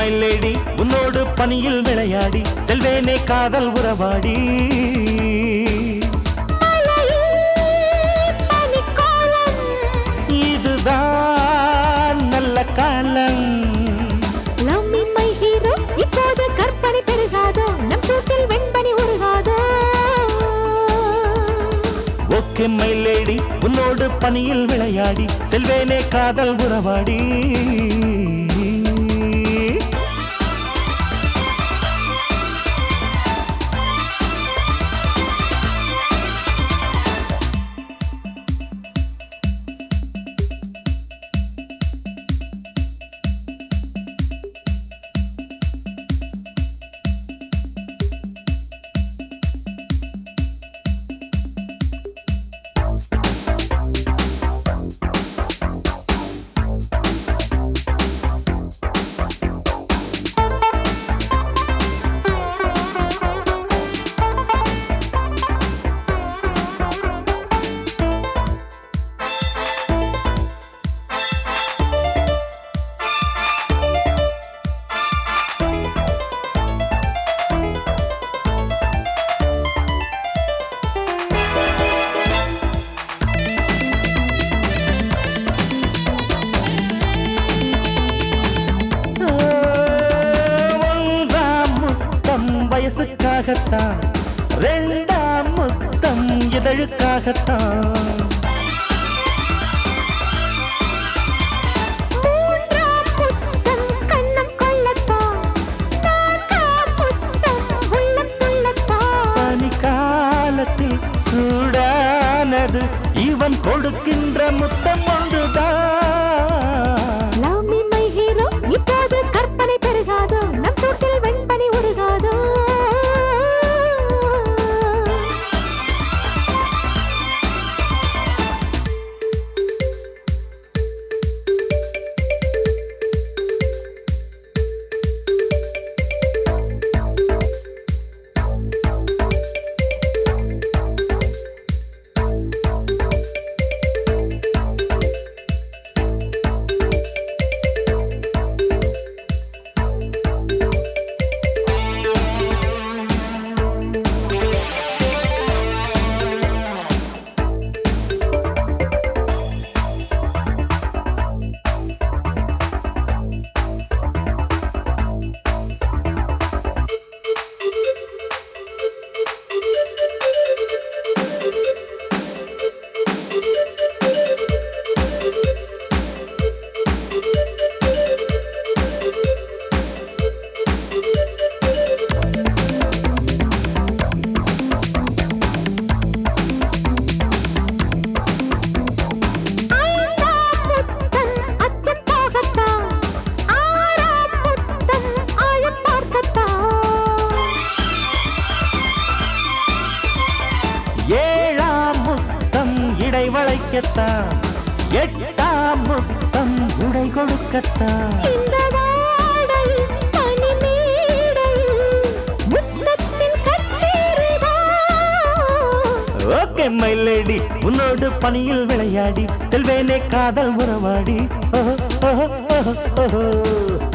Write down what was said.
My lady உன்னோடு பனியில் விளையாடி செல்வேனே காதல் உறவாடி இதுதான் நல்ல காலம் Love me, my hero. இப்போது கற்பனை பெருகாதோ நம் சூட்டில் வெண்பனி உருகாதோ ஓகே மை லேடி உன்னோடு பனியில் விளையாடி செல்வேனே காதல் உறவாடி ஒன்றாம் முத்தம் வயசுக்காகத்தான் ரெண்டாம் முத்தம் இதழுக்காகத்தான் மூன்றாம் புத்தம் கண்ணம் கொள்ளத்தான் நான்காம் புத்தம் உள்ளம் துள்ளத்தான் பனிக்காலத்தில் சூடானது இவன் கொடுக்கின்ற முத்தம் ஒன்றுதான் Love me, my hero. இப்போது கற்பனை பெருகாதோ நம் சூட்டில் வெண்பனி உருகாதோ ஐந்தாம் முத்தம் அச்சம் போகத்தான் ஆறாம் முத்தம் ஆழம் பார்க்கத்தான் ஏழாம் முத்தம் இடை வளைக்கத்தான் எட்டாம் முத்தம் உடை கொடுக்கத்தான் இந்த வாடையில் பனி மேடையில் முத்தத்தின் கச்சேரிதான் ஓகே மை லேடி உன்னோடு பனியில் விளையாடி செல்வேனே காதல் உறவாடி ஓஹோ, ஓஹோ, ஓஹோ, ஓஹோ.